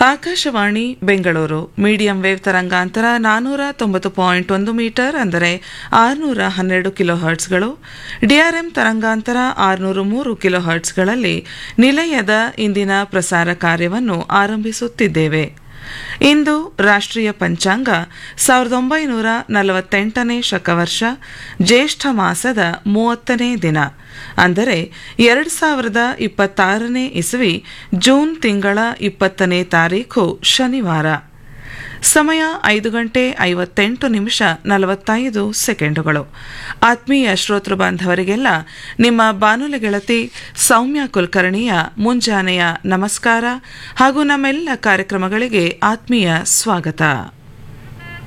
Akashvani Bengaluru medium wave ತರಂಗಾಂತರ ನಾನೂರ ತೊಂಬತ್ತು ಪಾಯಿಂಟ್ ಒಂದು ಮೀಟರ್ ಅಂದರೆ ಆರುನೂರ ಹನ್ನೆರಡು ಕಿಲೋ ಹರ್ಟ್ಸ್ಗಳು ಡಿಆರ್ಎಂ ತರಂಗಾಂತರ ಆರುನೂರು ಮೂರು ಕಿಲೋ ಹರ್ಟ್ಸ್ಗಳಲ್ಲಿ ನಿಲಯದ ಇಂದಿನ ಪ್ರಸಾರ ಕಾರ್ಯವನ್ನು ಆರಂಭಿಸುತ್ತಿದ್ದೇವೆ ಇಂದು ರಾಷ್ಟ್ರೀಯ ಪಂಚಾಂಗ ಸಾವಿರದ ಒಂಬೈನೂರ ನಲವತ್ತೆಂಟನೇ ಶಕವರ್ಷ ಜ್ಯೇಷ್ಠ ಮಾಸದ ಮೂವತ್ತನೇ ದಿನ ಅಂದರೆ ಎರಡು ಸಾವಿರದ ಇಪ್ಪತ್ತಾರನೇ ಇಸವಿ ಜೂನ್ ತಿಂಗಳ ಇಪ್ಪತ್ತನೇ ತಾರೀಖು ಶನಿವಾರ ಸಮಯ ಐದು ಗಂಟೆ ಐವತ್ತೆಂಟು ನಿಮಿಷ ನಲವತ್ತೈದು ಸೆಕೆಂಡುಗಳು ಆತ್ಮೀಯ ಶ್ರೋತೃ ಬಾಂಧವರಿಗೆಲ್ಲ ನಿಮ್ಮ ಬಾನುಲಿ ಗೆಳತಿ ಸೌಮ್ಯ ಕುಲಕರ್ಣಿಯ ಮುಂಜಾನೆಯ ನಮಸ್ಕಾರ ಹಾಗೂ ನಮ್ಮೆಲ್ಲ ಕಾರ್ಯಕ್ರಮಗಳಿಗೆ ಆತ್ಮೀಯ ಸ್ವಾಗತ